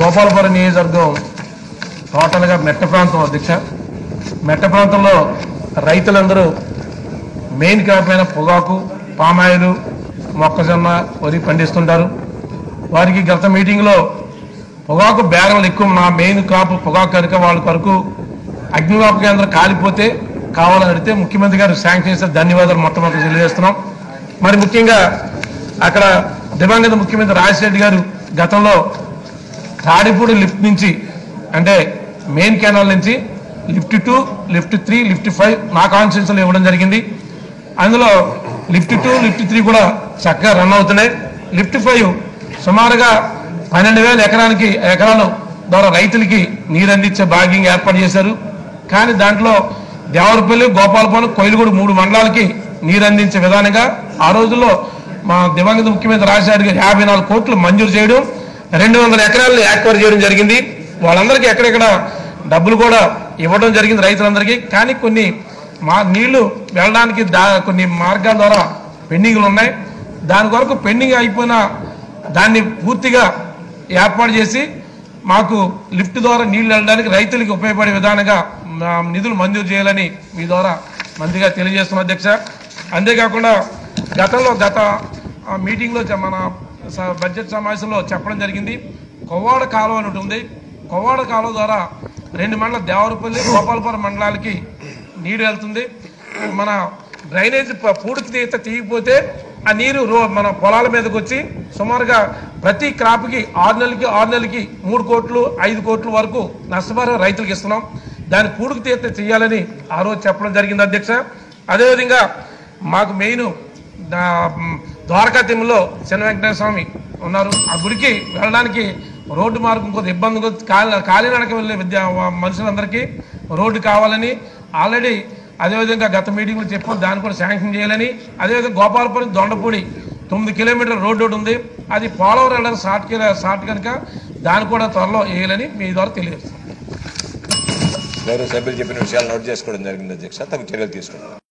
గోపాలపురం నియోజకవర్గం టోటల్గా మెట్ట ప్రాంతం అధ్యక్ష మెట్ట ప్రాంతంలో రైతులందరూ మెయిన్ క్రాప్ అయిన పొగాకు పామాయిలు మొక్కజొన్న వరి పండిస్తుంటారు వారికి గత మీటింగ్లో పొగాకు బేరాలు ఎక్కువ మా మెయిన్ క్రాప్ పొగాకు కనుక వాళ్ళ కొరకు అగ్నివాప కేంద్రం కాలిపోతే కావాలని అడిగితే ముఖ్యమంత్రి గారు శాంక్షన్ చేస్తే ధన్యవాదాలు మొట్టమొదటి తెలియజేస్తున్నాం మరి ముఖ్యంగా అక్కడ దివంగత ముఖ్యమంత్రి రాజశేఖర్ గారు గతంలో తాడిపూడి లిఫ్ట్ నుంచి అంటే మెయిన్ కెనాల్ నుంచి lift two lift three lift five నా కాన్స్టిట్యూన్సీలో ఇవ్వడం జరిగింది అందులో లిఫ్ట్ టూ లిఫ్ట్ త్రీ కూడా చక్కగా రన్ అవుతున్నాయి లిఫ్ట్ ఫైవ్ సుమారుగా పన్నెండు వేల ఎకరానికి ఎకరాలు ద్వారా రైతులకి నీరు అందించే భాగ్యం ఏర్పాటు చేశారు కానీ దాంట్లో దేవరపల్లి గోపాలపురం కొయిలుగూడు మూడు మండలాలకి నీరు అందించే విధానంగా ఆ రోజుల్లో మా దివంగత ముఖ్యమంత్రి రాజశేఖర్ గారు యాభై నాలుగు కోట్లు మంజూరు చేయడం రెండు వందల ఎకరాలను యాక్వైర్ చేయడం జరిగింది వాళ్ళందరికీ ఎక్కడెక్కడ డబ్బులు కూడా ఇవ్వడం జరిగింది రైతులందరికీ కానీ కొన్ని మా నీళ్లు వెళ్ళడానికి దా కొన్ని మార్గాల ద్వారా పెండింగ్లు ఉన్నాయి దాని కొరకు పెండింగ్ అయిపోయిన దాన్ని పూర్తిగా ఏర్పాటు చేసి మాకు లిఫ్ట్ ద్వారా నీళ్లు వెళ్ళడానికి రైతులకు ఉపయోగపడే విధానంగా మా నిధులు మంజూరు చేయాలని మీ ద్వారా మంత్రిగా తెలియజేస్తున్న అధ్యక్ష అంతేకాకుండా గతంలో గత ఆ, మీటింగ్లో చె- మన స- బడ్జెట్ సమావేశంలో చెప్పడం జరిగింది కొవ్వాడ కాలువ అని ఒకటి ఉంది కొవ్వాడ కాలువ ద్వారా రెండు మండల దేవరపల్లి గోపాలపురం మండలాలకి నీరు వెళ్తుంది మన డ్రైనేజ్ ప- పూడికి తీత తీయకపోతే ఆ నీరు రో మన పొలాల మీదకి వచ్చి సుమారుగా ప్రతి క్రాప్కి ఆరు నెలలకి ఆరు నెలలకి మూడు కోట్లు ఐదు కోట్ల వరకు నష్టపరిహారం రైతులకు ఇస్తున్నాం దాన్ని పూడికి తీత చేయాలని ఆ రోజు చెప్పడం జరిగింది అధ్యక్ష అదేవిధంగా మాకు మెయిన్ ద్వారకా తిమ్మలో చిన్న వెంకటేశ్వర స్వామి ఉన్నారు ఆ గుడికి వెళ్ళడానికి రోడ్డు మార్గం కొద్ది ఇబ్బంది కొద్ది కాలి కాలినడక వెళ్ళే విద్యా మనుషులందరికీ రోడ్డు కావాలని ఆల్రెడీ అదేవిధంగా గత మీటింగ్లో చెప్పాం దాన్ని కూడా శాంక్షన్ చేయాలని అదేవిధంగా గోపాలపురం దొండపూడి తొమ్మిది కిలోమీటర్ రోడ్డు ఒకటి ఉంది అది పోలవరం వెళ్ళడానికి షార్ట్ కిలో షార్ట్ కనుక దాన్ని కూడా త్వరలో వేయాలని మీ ద్వారా తెలియజేస్తాం గౌరవ సభ్యులు చెప్పిన విషయాలు నోట్ చేసుకోవడం జరిగింది అధ్యక్ష తగు చర్యలు తీసుకుంటాం